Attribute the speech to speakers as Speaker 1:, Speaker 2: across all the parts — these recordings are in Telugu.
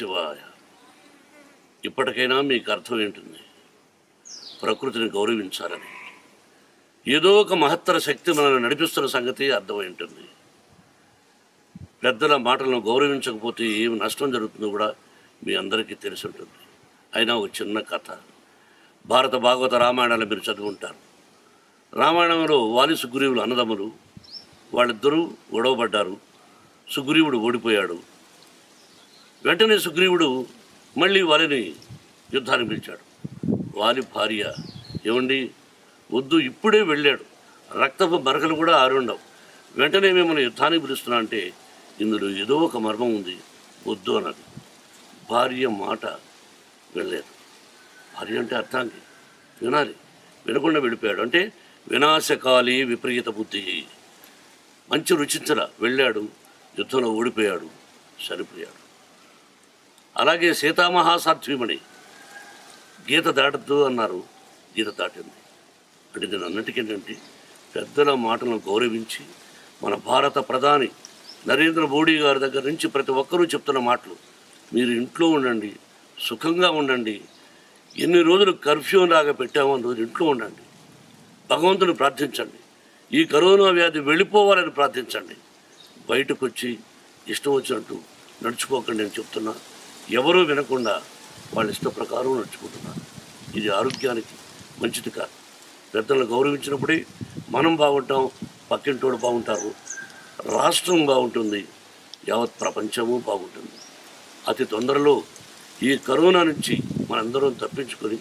Speaker 1: శివాయ ఇప్పటికైనా మీకు అర్థం ఏంటుంది ప్రకృతిని గౌరవించాలని ఏదో ఒక మహత్తర శక్తి మనల్ని నడిపిస్తున్న సంగతి అర్థమై ఉంటుంది పెద్దల మాటలను గౌరవించకపోతే ఏమి నష్టం జరుగుతుందో కూడా మీ అందరికీ తెలిసి ఉంటుంది అయినా ఒక చిన్న కథ భారత భాగవత రామాయణాలు మీరు చదువుంటారు రామాయణంలో వాలి సుగ్రీవులు అన్నదమ్ములు వాళ్ళిద్దరూ గొడవపడ్డారు సుగ్రీవుడు ఓడిపోయాడు వెంటనే సుగ్రీవుడు మళ్ళీ వాలిని యుద్ధానికి పిలిచాడు వాలి భార్య ఏమండి వద్దు ఇప్పుడే వెళ్ళాడు రక్తపు మరకలు కూడా ఆరుండవు వెంటనే మిమ్మల్ని యుద్ధానికి పిలుస్తున్నా అంటే ఇందులో ఏదో ఒక మర్మం ఉంది వద్దు అన్నది భార్య మాట వెళ్ళలేదు భార్య అంటే అర్థానికి వినాలి వినకుండా వెళ్ళిపోయాడు అంటే వినాశకాలి విపరీత బుద్ధి మంచి రుచించల వెళ్ళాడు యుద్ధంలో ఓడిపోయాడు చనిపోయాడు అలాగే సీతామహాసాధ్వీమణి గీత దాటద్దు అన్నారు గీత దాటింది అంటే నేను అన్నిటికీ ఏంటంటే పెద్దల మాటలను గౌరవించి మన భారత ప్రధాని నరేంద్ర మోడీ గారి దగ్గర నుంచి ప్రతి ఒక్కరూ చెప్తున్న మాటలు మీరు ఇంట్లో ఉండండి సుఖంగా ఉండండి ఎన్ని రోజులు కర్ఫ్యూ లాగా పెట్టామో అన్ని రోజులు ఇంట్లో ఉండండి భగవంతుని ప్రార్థించండి ఈ కరోనా వ్యాధి వెళ్ళిపోవాలని ప్రార్థించండి బయటకు వచ్చి ఇష్టం వచ్చినట్టు నడుచుకోకండి అని చెప్తున్నా ఎవరూ వినకుండా వాళ్ళ ఇష్ట ప్రకారం నడుచుకుంటున్నారు ఇది ఆరోగ్యానికి మంచిది కాదు పెద్దలను గౌరవించినప్పుడే మనం బాగుంటాం పక్కింటోడు బాగుంటారు రాష్ట్రం బాగుంటుంది యావత్ ప్రపంచము బాగుంటుంది అతి తొందరలో ఈ కరోనా నుంచి మనందరం తప్పించుకొని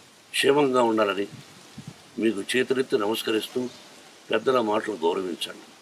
Speaker 1: క్షేమంగా ఉండాలని మీకు చేతులెత్తి నమస్కరిస్తూ పెద్దల మాటలు గౌరవించండి